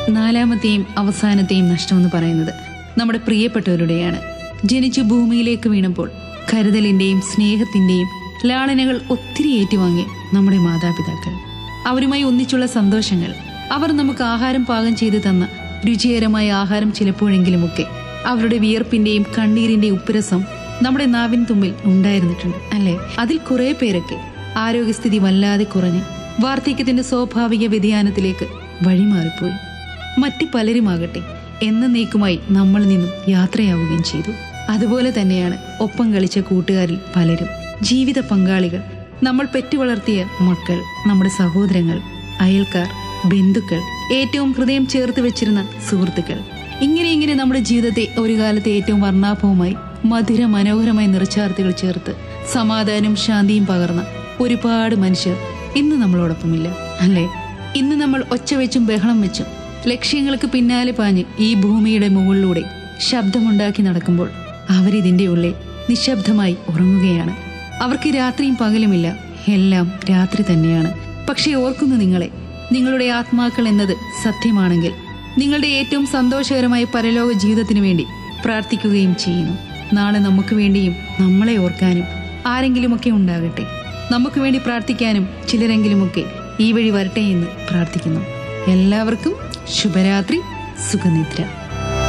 നാലാമത്തെയും അവസാനത്തെയും നഷ്ടമെന്ന് പറയുന്നത് നമ്മുടെ പ്രിയപ്പെട്ടവരുടെയാണ് ജനിച്ചു ഭൂമിയിലേക്ക് വീണപ്പോൾ കരുതലിന്റെയും സ്നേഹത്തിന്റെയും ലാളനകൾ ഒത്തിരി ഏറ്റുവാങ്ങി നമ്മുടെ മാതാപിതാക്കൾ അവരുമായി ഒന്നിച്ചുള്ള സന്തോഷങ്ങൾ അവർ നമുക്ക് ആഹാരം പാകം ചെയ്തു തന്ന രുചികരമായ ആഹാരം ചിലപ്പോഴെങ്കിലുമൊക്കെ അവരുടെ വിയർപ്പിന്റെയും കണ്ണീരിന്റെയും ഉപ്പുരസം നമ്മുടെ നാവിൻ തുമ്പിൽ ഉണ്ടായിരുന്നിട്ടുണ്ട് അല്ലെ അതിൽ കുറെ പേരൊക്കെ ആരോഗ്യസ്ഥിതി വല്ലാതെ കുറഞ്ഞ് വാർദ്ധക്യത്തിന്റെ സ്വാഭാവിക വ്യതിയാനത്തിലേക്ക് വഴിമാറിപ്പോയി മറ്റു പലരുമാകട്ടെ എന്നേക്കുമായി നമ്മളിൽ നിന്നും യാത്രയാവുകയും ചെയ്തു അതുപോലെ തന്നെയാണ് ഒപ്പം കളിച്ച കൂട്ടുകാരിൽ പലരും ജീവിത പങ്കാളികൾ നമ്മൾ പെറ്റുവളർത്തിയ മക്കൾ നമ്മുടെ സഹോദരങ്ങൾ അയൽക്കാർ ബന്ധുക്കൾ ഏറ്റവും ഹൃദയം ചേർത്ത് വെച്ചിരുന്ന സുഹൃത്തുക്കൾ ഇങ്ങനെ ഇങ്ങനെ നമ്മുടെ ജീവിതത്തെ ഒരു കാലത്തെ ഏറ്റവും വർണ്ണാഭവുമായി മധുര മനോഹരമായ നിറച്ചാർത്തുകൾ ചേർത്ത് സമാധാനവും ശാന്തിയും പകർന്ന ഒരുപാട് മനുഷ്യർ ഇന്ന് നമ്മളോടൊപ്പമില്ല അല്ലേ ഇന്ന് നമ്മൾ ഒച്ച വെച്ചും ബഹളം വെച്ചും ലക്ഷ്യങ്ങൾക്ക് പിന്നാലെ പാഞ്ഞ് ഈ ഭൂമിയുടെ മുകളിലൂടെ ശബ്ദമുണ്ടാക്കി നടക്കുമ്പോൾ അവരിതിന്റെ ഉള്ളിൽ നിശബ്ദമായി ഉറങ്ങുകയാണ് അവർക്ക് രാത്രിയും പകലുമില്ല എല്ലാം രാത്രി തന്നെയാണ് പക്ഷെ ഓർക്കുന്നു നിങ്ങളെ നിങ്ങളുടെ ആത്മാക്കൾ എന്നത് സത്യമാണെങ്കിൽ നിങ്ങളുടെ ഏറ്റവും സന്തോഷകരമായ പരലോക ജീവിതത്തിനു വേണ്ടി പ്രാർത്ഥിക്കുകയും ചെയ്യുന്നു നാളെ നമുക്ക് വേണ്ടിയും നമ്മളെ ഓർക്കാനും ആരെങ്കിലുമൊക്കെ ഉണ്ടാകട്ടെ നമുക്ക് വേണ്ടി പ്രാർത്ഥിക്കാനും ചിലരെങ്കിലുമൊക്കെ ഈ വഴി വരട്ടെ എന്ന് പ്രാർത്ഥിക്കുന്നു എല്ലാവർക്കും ശുഭരാത്രി സുഖനിദ്ര